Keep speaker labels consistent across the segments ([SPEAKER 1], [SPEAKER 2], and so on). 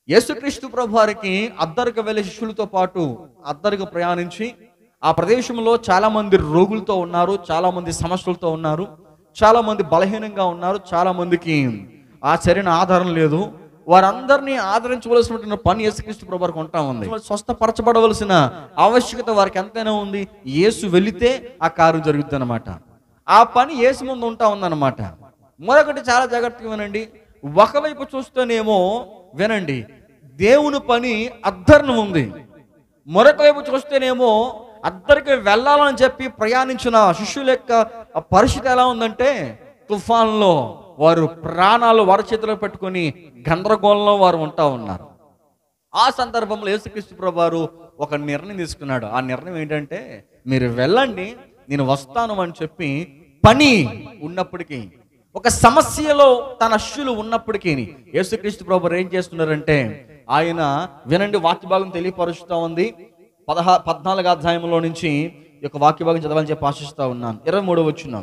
[SPEAKER 1] యేసుక్రీస్తు ప్రభు వారికి అద్దరికి వెళ్ళే శిష్యులతో పాటు అద్దరికి ప్రయాణించి ఆ ప్రదేశంలో చాలా మంది రోగులతో ఉన్నారు చాలా మంది సమస్యలతో ఉన్నారు చాలా మంది బలహీనంగా ఉన్నారు చాలా మందికి ఆ సరైన ఆధారం లేదు వారందరినీ ఆదరించవలసినటువంటి పని యేసుక్రీస్తు ప్రభు వారికి ఉంటా ఉంది స్వస్థపరచబడవలసిన ఆవశ్యకత వారికి ఎంతైనా ఉంది యేసు వెళితే ఆ కార్యం జరుగుతుంది అనమాట ఆ పని యేసు ముందు ఉంటా ఉందన్నమాట మరొకటి చాలా జాగ్రత్తగా వినండి ఒకవైపు చూస్తేనేమో వినండి దేవుని పని అద్దరిని ఉంది మరొక వైపు చూస్తేనేమో అద్దరికి వెళ్ళాలని చెప్పి ప్రయాణించిన శిష్యుల యొక్క ఆ పరిస్థితి ఎలా ఉందంటే తుఫాన్లో వారు ప్రాణాలు వారి చేతిలో పెట్టుకొని గందరగోళంలో వారు ఉంటా ఉన్నారు ఆ సందర్భంలో యేసుక్రీస్తు ప్రభు వారు ఒక నిర్ణయం తీసుకున్నాడు ఆ నిర్ణయం ఏంటంటే మీరు వెళ్ళండి నేను వస్తాను అని చెప్పి పని ఉన్నప్పటికీ ఒక సమస్యలో తన శిష్యులు ఉన్నప్పటికీ యేసుక్రీస్తు ప్రభు వారు ఏం చేస్తున్నారంటే ఆయన వినండి వాక్య భాగం తెలియపరుస్తూ ఉంది పదహా పద్నాలుగు అధ్యాయంలో నుంచి ఈ యొక్క వాక్య భాగం చదవాలని చెప్పి ఆశిస్తా ఉన్నాను ఇరవై మూడు వచ్చున్నాం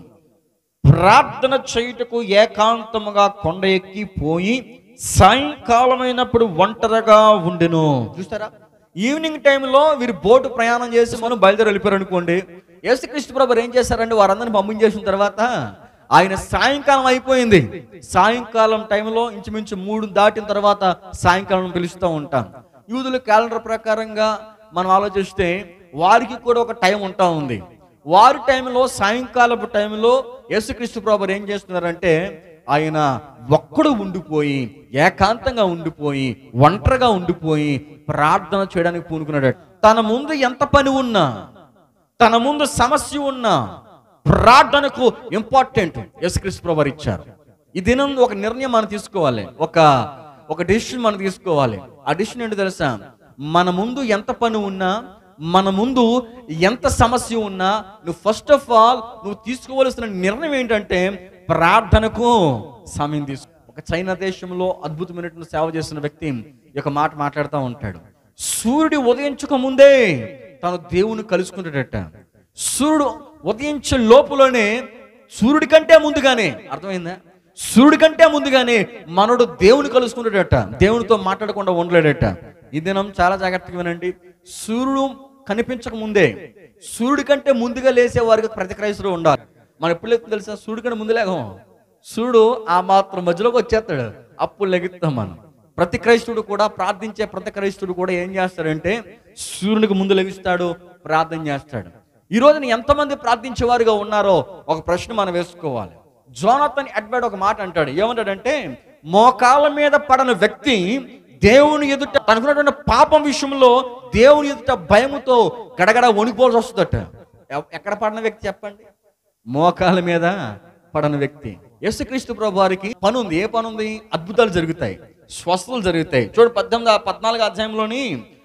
[SPEAKER 1] ప్రార్థన చేయుటకు ఏకాంతముగా కొండ ఎక్కి పోయి సాయంకాలమైనప్పుడు ఒంటరిగా ఉండెను చూస్తారా ఈవినింగ్ టైంలో వీరు బోటు ప్రయాణం చేసి మనం బయలుదేరి వెళ్ళిపోయారు అనుకోండి యేసుక్రీస్తు ప్రభు ఏం చేశారంటే వారందరిని పంపించేసిన తర్వాత ఆయన సాయంకాలం అయిపోయింది సాయంకాలం టైంలో ఇంచుమించు మూడు దాటిన తర్వాత సాయంకాలం పిలుస్తూ ఉంటాం యూదుల క్యాలెండర్ ప్రకారంగా మనం ఆలోచిస్తే వారికి కూడా ఒక టైం ఉంటా ఉంది వారి టైంలో సాయంకాలపు టైంలో యేసుక్రీస్తు ప్రభు ఏం చేస్తున్నారంటే ఆయన ఒక్కడు ఉండిపోయి ఏకాంతంగా ఉండిపోయి ఒంటరిగా ఉండిపోయి ప్రార్థన చేయడానికి పూనుకున్నాడు తన ముందు ఎంత పని ఉన్నా తన ముందు సమస్య ఉన్నా ప్రార్థనకు ఇంపార్టెంట్ యేసుక్రీస్తు ప్రభు వారు ఇచ్చారు ఈ దినం ఒక నిర్ణయం మనం తీసుకోవాలి ఒక ఒక డిసిషన్ మనం తీసుకోవాలి ఆ డిసిషన్ ఏంటో తెలుసా మన ముందు ఎంత పని ఉన్నా మన ముందు ఎంత సమస్య ఉన్నా నువ్వు ఫస్ట్ ఆఫ్ ఆల్ నువ్వు తీసుకోవలసిన నిర్ణయం ఏంటంటే ప్రార్థనకు సమయం తీసుకో ఒక చైనా దేశంలో అద్భుతమైనటువంటి సేవ చేస్తున్న వ్యక్తి ఈ యొక్క మాట మాట్లాడుతూ ఉంటాడు సూర్యుడు ఉదయించక ముందే తను దేవుని కలుసుకుంటాడట సూర్యుడు ఉదయించే లోపులోనే సూర్యుడి కంటే ముందుగానే అర్థమైందా సూర్యుడి కంటే ముందుగానే మనడు దేవుని కలుసుకుంటాడట దేవునితో మాట్లాడకుండా ఉండలేడట ఈ దినం చాలా జాగ్రత్తగా వినండి సూర్యుడు కనిపించక ముందే సూర్యుడి కంటే ముందుగా లేసే వారికి ప్రతి క్రైస్తవుడు ఉండాలి మనం ఎప్పుడు లేకపోతే తెలుసా సూర్యుడి కంటే ముందు లేకం సూర్యుడు ఆ మాత్రం మధ్యలోకి వచ్చేస్తాడు అప్పుడు లెగుస్తాం మనం ప్రతి క్రైస్తవుడు కూడా ప్రార్థించే ప్రతి క్రైస్తవుడు కూడా ఏం చేస్తాడంటే సూర్యునికి ముందు లెగిస్తాడు ప్రార్థన చేస్తాడు ఈ రోజున ఎంతమంది ప్రార్థించేవారుగా ఉన్నారో ఒక ప్రశ్న మనం వేసుకోవాలి జోనతన్ ఎడ్వర్డ్ ఒక మాట అంటాడు ఏమంటాడంటే మోకాల మీద పడని వ్యక్తి దేవుని ఎదుట తనకున్నటువంటి పాపం విషయంలో దేవుని ఎదుట భయముతో గడగడ వణిపోవాల్సి వస్తుందట ఎవ- ఎక్కడ పడిన వ్యక్తి చెప్పండి మోకాల మీద పడని వ్యక్తి యేసుక్రీస్తు ప్రభు వారికి పని ఉంది ఏ పని ఉంది అద్భుతాలు జరుగుతాయి స్వస్థతలు జరుగుతాయి చూడు పద్దెనిమిది పద్నాలుగు అధ్యాయంలోని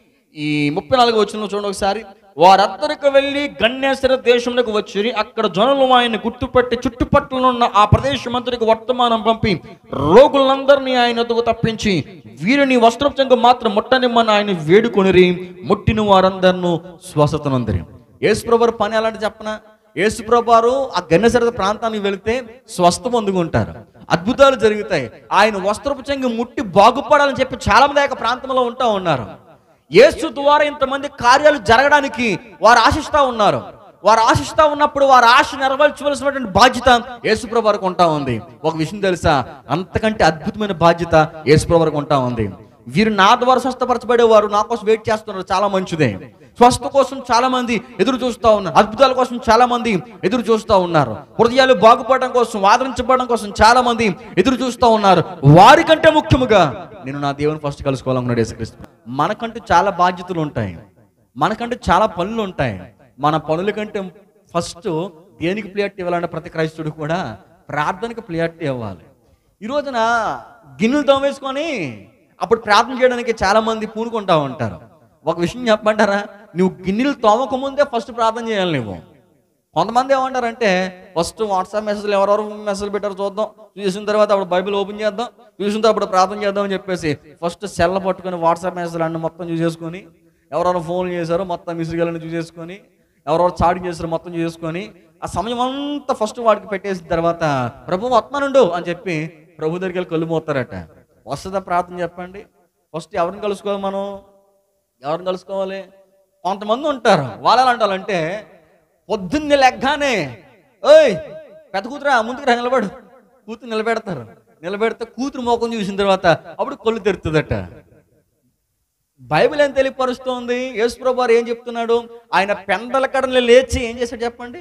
[SPEAKER 1] ఈ ముప్పై నాలుగు వచ్చిన చూడండి ఒకసారి వారందరికి వెళ్ళి గణ్యేశ్వర దేశంలోకి వచ్చి అక్కడ జనులు ఆయన గుర్తుపట్టి చుట్టుపక్కల ఉన్న ఆ ప్రదేశం అంతటికి వర్తమానం పంపి రోగులందరినీ ఆయన ఎదుగు తప్పించి వీరిని వస్త్రపుచంగు మాత్రం ముట్టనిమ్మని ఆయన వేడుకొనిరి ముట్టిన వారందరినూ స్వస్థతనందరి యేసుప్రభు పని ఎలాంటి చెప్పనా యేసుప్రభు వారు ఆ గణేశ్వర ప్రాంతానికి వెళితే స్వస్థ పొందుకుంటారు అద్భుతాలు జరుగుతాయి ఆయన వస్త్రపు చెంగి ముట్టి బాగుపడాలని చెప్పి చాలా మంది ఆ యొక్క ప్రాంతంలో ఉంటా ఉన్నారు యేసు ద్వారా ఇంతమంది కార్యాలు జరగడానికి వారు ఆశిస్తా ఉన్నారు వారు ఆశిస్తా ఉన్నప్పుడు వారు ఆశ నెరవేర్చవలసినటువంటి బాధ్యత యేసుప్రభు వారికి ఉంటా ఉంది ఒక విషయం తెలుసా అంతకంటే అద్భుతమైన బాధ్యత యేసుప్రభు వారికి ఉంటా ఉంది వీరు నా ద్వారా స్వస్థపరచబడేవారు నా కోసం వెయిట్ చేస్తున్నారు చాలా మంచిదే స్వస్థ కోసం చాలా మంది ఎదురు చూస్తూ ఉన్నారు అద్భుతాల కోసం చాలా మంది ఎదురు చూస్తూ ఉన్నారు హృదయాలు బాగుపడడం కోసం ఆదరించబడడం కోసం చాలా మంది ఎదురు చూస్తూ ఉన్నారు వారికంటే ముఖ్యముగా నేను నా దేవుని ఫస్ట్ కలుసుకోవాలనుకున్నాడు యేసుక్రీస్తు మనకంటూ చాలా బాధ్యతలు ఉంటాయి మనకంటూ చాలా పనులు ఉంటాయి మన పనుల కంటే ఫస్ట్ దేనికి ప్రియారిటీ ఇవ్వాలంటే ప్రతి క్రైస్తుడు కూడా ప్రార్థనకి ప్రియారిటీ ఇవ్వాలి ఈ రోజున గిన్నెలు తోమేసుకొని అప్పుడు ప్రార్థన చేయడానికి చాలా మంది పూనుకుంటా ఉంటారు ఒక విషయం చెప్పమంటారా నువ్వు గిన్నెలు తోమక ముందే ఫస్ట్ ప్రార్థన చేయాలి నువ్వు కొంతమంది ఏమంటారంటే ఫస్ట్ వాట్సాప్ మెసేజ్లు ఎవరెవరు మెసేజ్ పెట్టారో చూద్దాం చూసిన తర్వాత అప్పుడు బైబిల్ ఓపెన్ చేద్దాం చూసిన తర్వాత అప్పుడు ప్రార్థన చేద్దాం అని చెప్పేసి ఫస్ట్ సెల్ పట్టుకొని వాట్సాప్ మెసేజ్లు అన్ని మొత్తం చూసేసుకొని ఎవరెవరు ఫోన్ చేశారో మొత్తం మిసుగలని చూసేసుకొని ఎవరెవరు చాటింగ్ చేశారో మొత్తం చూసేసుకొని ఆ సమయం అంతా ఫస్ట్ వాడికి పెట్టేసిన తర్వాత ప్రభు వస్తున్నానుండు అని చెప్పి ప్రభు దగ్గరికి వెళ్ళి కళ్ళు మోస్తారట వస్తుందా ప్రార్థన చెప్పండి ఫస్ట్ ఎవరిని కలుసుకోవాలి మనం ఎవరిని కలుసుకోవాలి కొంతమంది ఉంటారు వాళ్ళు ఎలా అంటారంటే పొద్దున్నే లెగ్గానే ఓయ్ పెద్ద కూతురా ముందుకు రా నిలబడు కూతురు నిలబెడతారు నిలబెడితే కూతురు మోకం చూసిన తర్వాత అప్పుడు కొల్లు తెరుతుందట బైబిల్ ఏం తెలియపరుస్తోంది యేసుప్రభు వారు ఏం చెప్తున్నాడు ఆయన పెండల కడలు లేచి ఏం చేశాడు చెప్పండి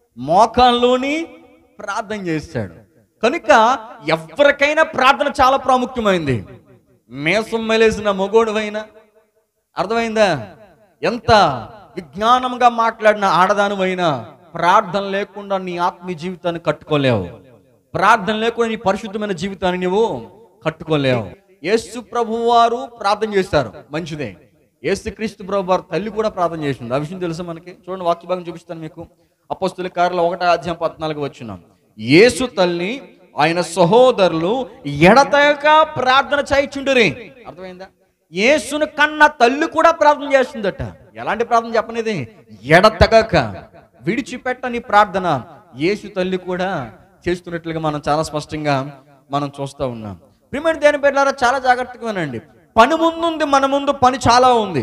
[SPEAKER 1] మోకాల్లోని ప్రార్థన చేశాడు కనుక ఎవరికైనా ప్రార్థన చాలా ప్రాముఖ్యమైంది మేసం మెలేసిన మొగోడువైనా అర్థమైందా ఎంత విజ్ఞానంగా మాట్లాడిన ఆడదానివైనా ప్రార్థన లేకుండా నీ ఆత్మీయ జీవితాన్ని కట్టుకోలేవు ప్రార్థన లేకుండా నీ పరిశుద్ధమైన జీవితాన్ని నువ్వు కట్టుకోలేవు యేసు ప్రభు వారు ప్రార్థన చేశారు మంచిదే యేసు క్రీస్తు ప్రభు వారు తల్లి కూడా ప్రార్థన చేసింది ఆ విషయం తెలుసా మనకి చూడండి వాక్య భాగం చూపిస్తాను మీకు అపోస్తుల కార్యాల ఒకటో అధ్యాయం పద్నాలుగు వచ్చినాం యేసు తల్లి ఆయన సహోదరులు ఎడతెగక ప్రార్థన చేయించుండరి అర్థమైందా యేసును కన్న తల్లి కూడా ప్రార్థన చేస్తుందట ఎలాంటి ప్రార్థన చెప్పనిది ఎడతెగక విడిచిపెట్టని ప్రార్థన యేసు తల్లి కూడా చేస్తున్నట్లుగా మనం చాలా స్పష్టంగా మనం చూస్తూ ఉన్నాం ప్రిమెంట్ దేని పేర్లారా చాలా జాగ్రత్తగా వినండి పని ముందుంది మన ముందు పని చాలా ఉంది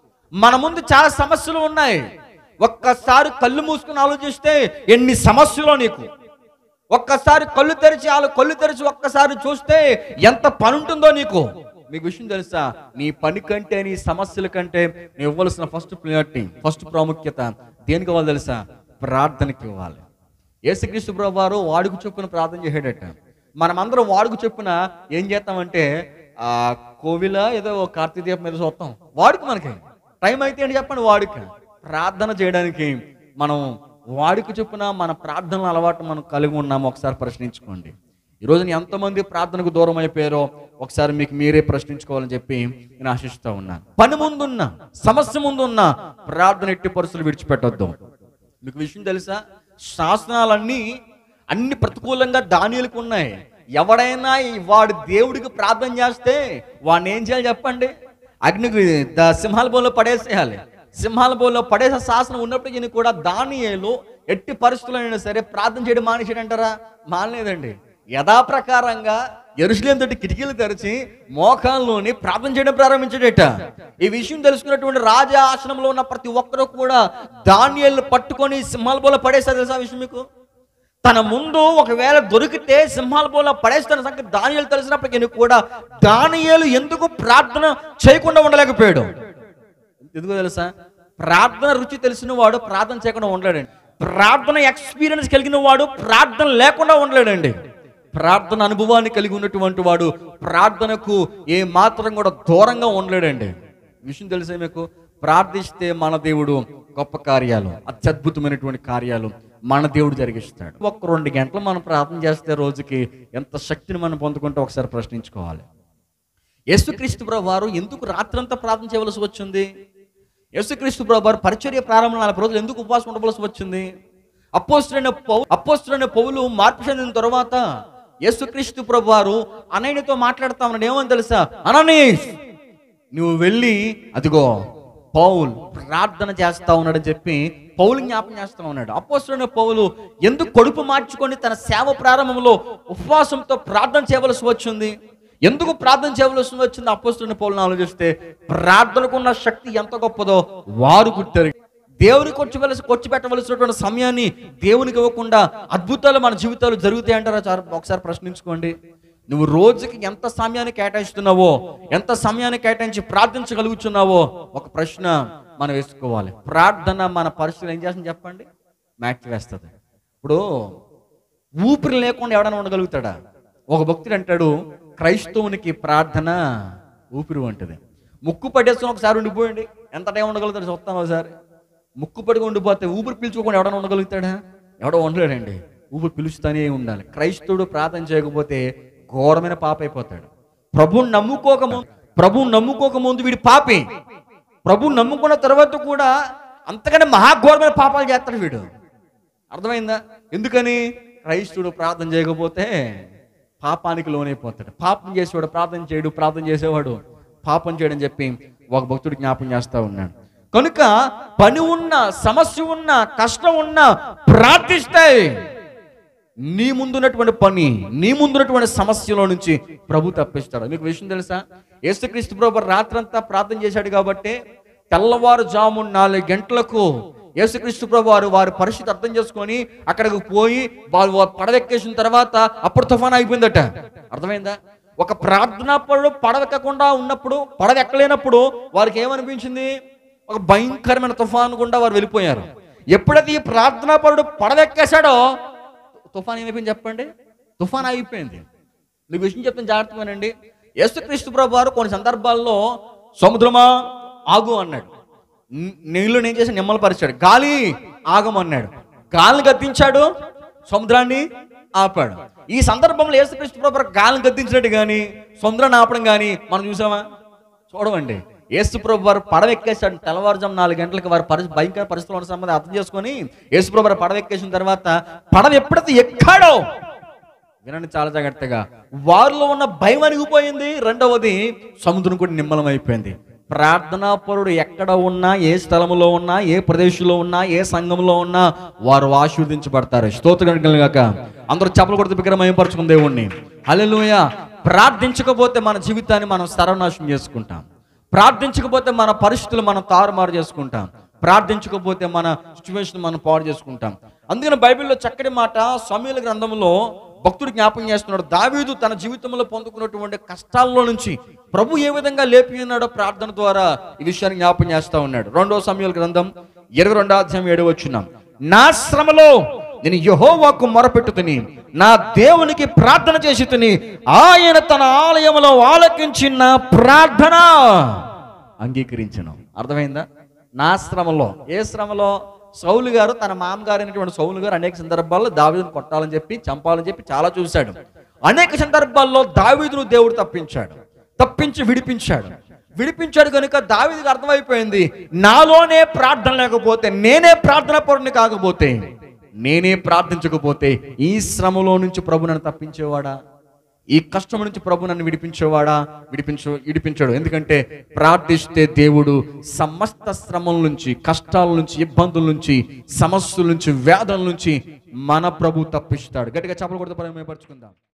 [SPEAKER 1] మన ముందు చాలా సమస్యలు ఉన్నాయి ఒక్కసారి కళ్ళు మూసుకుని ఆలోచిస్తే ఎన్ని సమస్యలు నీకు ఒక్కసారి కళ్ళు తెరిచి వాళ్ళు కళ్ళు తెరిచి ఒక్కసారి చూస్తే ఎంత పని ఉంటుందో నీకు మీకు విషయం తెలుసా నీ పని కంటే నీ సమస్యల కంటే నువ్వు ఇవ్వాల్సిన ఫస్ట్ ప్రియారిటీ ఫస్ట్ ప్రాముఖ్యత దేనికి ఇవ్వాలి తెలుసా ప్రార్థనకి ఇవ్వాలి యేసుక్రీస్తు ప్రభు వారు వాడుకు చొప్పున ప్రార్థన చేసేటట్ట మనమందరం వాడుకు చొప్పున ఏం చేస్తామంటే ఆ కోవిల ఏదో కార్తీక దీపం మీద చూస్తాం వాడుకు మనకి టైం అయితే ఏంటి చెప్పండి వాడుక ప్రార్థన చేయడానికి మనం వాడుక చొప్పున మన ప్రార్థనల అలవాటు మనం కలిగి ఉన్నాము ఒకసారి ప్రశ్నించుకోండి ఈ రోజున ఎంతమంది ప్రార్థనకు దూరం అయిపోయారో ఒకసారి మీకు మీరే ప్రశ్నించుకోవాలని చెప్పి నేను ఆశిస్తూ ఉన్నాను పని ముందున్న సమస్య ముందున్న ప్రార్థన ఎట్టి పరిస్థితులు విడిచిపెట్టొద్దు మీకు విషయం తెలుసా శాసనాలన్నీ అన్ని ప్రతికూలంగా దానిలకు ఉన్నాయి ఎవడైనా ఈ వాడు దేవుడికి ప్రార్థన చేస్తే వాడిని ఏం చేయాలి చెప్పండి అగ్నికి ద- సింహాల బోల్లో పడేసేయాలి సింహాల బోల్లో పడేసే శాసనం ఉన్నప్పటికీ కూడా దానియేలు ఎట్టి పరిస్థితుల్లో అయినా సరే ప్రార్థన చేయడం మానేసాడంటారా మానలేదండి యథాప్రకారంగా ఎరుసలేం తోటి కిటికీలు తెరిచి మోకాల్లోని ప్రార్థన చేయడం ప్రారంభించాడట ఈ విషయం తెలుసుకున్నటువంటి రాజా ఆశ్రమంలో ఉన్న ప్రతి ఒక్కరూ కూడా ధాన్యాలు పట్టుకొని సింహాల బోల పడేస్తారు తెలుసా ఆ విషయం మీకు తన ముందు ఒకవేళ దొరికితే సింహాల బోల పడేస్తున్న సంగతి దానియాలు తెలిసినప్పటికీ కూడా దానియాలు ఎందుకు ప్రార్థన చేయకుండా ఉండలేకపోయాడు ఎందుకో తెలుసా ప్రార్థన రుచి తెలిసిన వాడు ప్రార్థన చేయకుండా ఉండలేడండి ప్రార్థన ఎక్స్పీరియన్స్ కలిగిన వాడు ప్రార్థన లేకుండా ఉండలేడండి ప్రార్థన అనుభవాన్ని కలిగి ఉన్నటువంటి వాడు ప్రార్థనకు ఏ మాత్రం కూడా దూరంగా ఉండలేడండి విషయం తెలిసే మీకు ప్రార్థిస్తే మన దేవుడు గొప్ప కార్యాలు అత్యద్భుతమైనటువంటి కార్యాలు మన దేవుడు జరిగిస్తాడు ఒక రెండు గంటలు మనం ప్రార్థన చేస్తే రోజుకి ఎంత శక్తిని మనం పొందుకుంటే ఒకసారి ప్రశ్నించుకోవాలి యేసుక్రీస్తు ప్రభు వారు ఎందుకు రాత్రంతా ప్రార్థన చేయవలసి వచ్చింది యేసుక్రీస్తు ప్రభు వారు పరిచర్య ప్రారంభం నలభై రోజులు ఎందుకు ఉపవాసం ఉండవలసి వచ్చింది అపోస్తుడైన పౌ అపోస్తుడైన పౌలు మార్పు చెందిన తర్వాత యేసుక్రీస్తు ప్రభు వారు అనయ్యతో మాట్లాడుతా ఉన్నాడు ఏమని తెలుసా అననీష్ నువ్వు వెళ్ళి అదిగో పౌల్ ప్రార్థన చేస్తా ఉన్నాడని చెప్పి పౌలు జ్ఞాపం చేస్తా ఉన్నాడు అపోస్తుడైన పౌలు ఎందుకు కొడుపు మార్చుకొని తన సేవ ప్రారంభంలో ఉపవాసంతో ప్రార్థన చేయవలసి వచ్చింది ఎందుకు ప్రార్థన చేయవలసి వచ్చింది అపోస్తుడైన పౌలను ఆలోచిస్తే ప్రార్థనకున్న శక్తి ఎంత గొప్పదో వారు గుర్తారు దేవునికి వచ్చి వెళ్ళసి వచ్చి పెట్టవలసినటువంటి సమయాన్ని దేవునికి ఇవ్వకుండా అద్భుతాలు మన జీవితాలు జరుగుతాయి అంటారా చాలు ఒకసారి ప్రశ్నించుకోండి నువ్వు రోజుకి ఎంత సమయాన్ని కేటాయిస్తున్నావో ఎంత సమయాన్ని కేటాయించి ప్రార్థించగలుగుతున్నావో ఒక ప్రశ్న మనం వేసుకోవాలి ప్రార్థన మన పరిస్థితులు ఏం చేస్తుంది చెప్పండి మ్యాచ్ వేస్తుంది ఇప్పుడు ఊపిరి లేకుండా ఎవడైనా ఉండగలుగుతాడా ఒక భక్తుడు అంటాడు క్రైస్తవునికి ప్రార్థన ఊపిరి వంటిది ముక్కు పట్టేసుకుని ఒకసారి ఉండిపోయండి ఎంత టైం ఉండగలుగుతాడు చూస్తాం ఒకసారి ముక్కు పట్టుకు ఉండిపోతే ఊపిరి పీల్చుకోకుండా ఎవడైనా ఉండగలుగుతాడా ఎవడో ఉండలేడండి ఊపిరి పిలుస్తూనే ఉండాలి క్రైస్తవుడు ప్రార్థన చేయకపోతే ఘోరమైన పాప అయిపోతాడు ప్రభుని నమ్ముకోక ముందు ప్రభుని నమ్ముకోక ముందు వీడి పాపి ప్రభుని నమ్ముకున్న తర్వాత కూడా అంతకంటే మహాఘోరమైన పాపాలు చేస్తాడు వీడు అర్థమైందా ఎందుకని క్రైస్తుడు ప్రార్థన చేయకపోతే పాపానికి లోనైపోతాడు పాపం చేసేవాడు ప్రార్థన చేయడు ప్రార్థన చేసేవాడు పాపం చేయడని చెప్పి ఒక భక్తుడు జ్ఞాపం చేస్తా ఉన్నాడు కనుక పని ఉన్న సమస్య ఉన్న కష్టం ఉన్న ప్రార్థిస్తాయి నీ ముందున్నటువంటి పని నీ ముందున్నటువంటి సమస్యలో నుంచి ప్రభు తప్పిస్తాడు మీకు విషయం తెలుసా యేసుక్రీస్తు ప్రభు రాత్రంతా ప్రార్థన చేశాడు కాబట్టి తెల్లవారుజాము నాలుగు గంటలకు యేసుక్రీస్తు ప్రభు వారు వారి పరిస్థితి అర్థం చేసుకొని అక్కడికి పోయి వారు వారు పడవెక్కేసిన తర్వాత అప్పుడు తుఫాన్ అయిపోయిందట అర్థమైందా ఒక ప్రార్థనా పరుడు పడవెక్కకుండా ఉన్నప్పుడు పడవ ఎక్కలేనప్పుడు వారికి ఏమనిపించింది ఒక భయంకరమైన తుఫాను గుండా వారు వెళ్ళిపోయారు ఎప్పుడైతే ఈ ప్రార్థనా పరుడు పడవెక్కేశాడో తుఫాన్ ఏమైపోయింది చెప్పండి తుఫాన్ అయిపోయింది మీకు విషయం చెప్తాను జాగ్రత్తగానండి యేసుక్రీస్తు ప్రభు వారు కొన్ని సందర్భాల్లో సముద్రమా ఆగు అన్నాడు ని- నీళ్లు నేను చేసి నిమ్మలపరిచాడు గాలి ఆగమన్నాడు గాలిని గద్దించాడు సముద్రాన్ని ఆపాడు ఈ సందర్భంలో యేసుక్రీస్తు ప్రభు వారు గాలిని గద్దించినట్టు కానీ సముద్రాన్ని ఆపడం కానీ మనం చూసామా చూడమండి యేసు ప్రభు వారు పడవ ఎక్కేసాడు తెల్లవారుజాము నాలుగు గంటలకు వారు పరిస్థితి భయంకర పరిస్థితులు ఉన్న సంబంధం అర్థం చేసుకొని యేసు ప్రభు వారు పడవ ఎక్కేసిన తర్వాత పడవ ఎప్పుడైతే ఎక్కాడో వినండి చాలా జాగ్రత్తగా వారిలో ఉన్న భయం అణిగిపోయింది రెండవది సముద్రం కూడా నిమ్మలం అయిపోయింది ప్రార్థనా పరుడు ఎక్కడ ఉన్నా ఏ స్థలంలో ఉన్నా ఏ ప్రదేశంలో ఉన్నా ఏ సంఘంలో ఉన్నా వారు ఆశీర్వదించబడతారు స్తోత్రం కలుగాక అందరూ చెప్పలు కొడుతూ విగ్రహమయపరచుకున్న దేవుణ్ణి హల్లెలూయ ప్రార్థించకపోతే మన జీవితాన్ని మనం సర్వనాశనం చేసుకుంటాం ప్రార్థించకపోతే మన పరిస్థితులు మనం తారుమారు చేసుకుంటాం ప్రార్థించకపోతే మన సిచ్యువేషన్ మనం పాడు చేసుకుంటాం అందుకని బైబిల్లో చక్కటి మాట సమీల గ్రంథంలో భక్తుడు జ్ఞాపకం చేస్తున్నాడు దావీదు తన జీవితంలో పొందుకున్నటువంటి కష్టాల్లో నుంచి ప్రభు ఏ విధంగా లేపి ఉన్నాడో ప్రార్థన ద్వారా ఈ విషయాన్ని జ్ఞాపకం చేస్తా ఉన్నాడు రెండో సమయాల గ్రంథం ఇరవై రెండో అధ్యాయం ఏడు వచ్చినాం నా శ్రమలో నేను యహోవాకు మొరపెట్టు తిని నా దేవునికి ప్రార్థన చేసి తిని ఆయన తన ఆలయంలో ఆలకించిన ప్రార్థన అంగీకరించను అర్థమైందా నా శ్రమలో ఏ శ్రమలో సౌలు గారు తన మామగారు అయినటువంటి సౌలు గారు అనేక సందర్భాల్లో దావీదును కొట్టాలని చెప్పి చంపాలని చెప్పి చాలా చూశాడు అనేక సందర్భాల్లో దావీదును దేవుడు తప్పించాడు తప్పించి విడిపించాడు విడిపించాడు కనుక దావీదుకి అర్థమైపోయింది నాలోనే ప్రార్థన లేకపోతే నేనే ప్రార్థన పరుని కాకపోతే నేనే ప్రార్థించకపోతే ఈ శ్రమలో నుంచి ప్రభు నన్ను తప్పించేవాడా ఈ కష్టం నుంచి ప్రభు నన్ను విడిపించేవాడా విడిపించు విడిపించాడు ఎందుకంటే ప్రార్థిస్తే దేవుడు సమస్త శ్రమల నుంచి కష్టాల నుంచి ఇబ్బందుల నుంచి సమస్యల నుంచి వేదనల నుంచి మన ప్రభు తప్పిస్తాడు గట్టిగా చెప్పలు కొడితే పరమేపరుచుకుందాం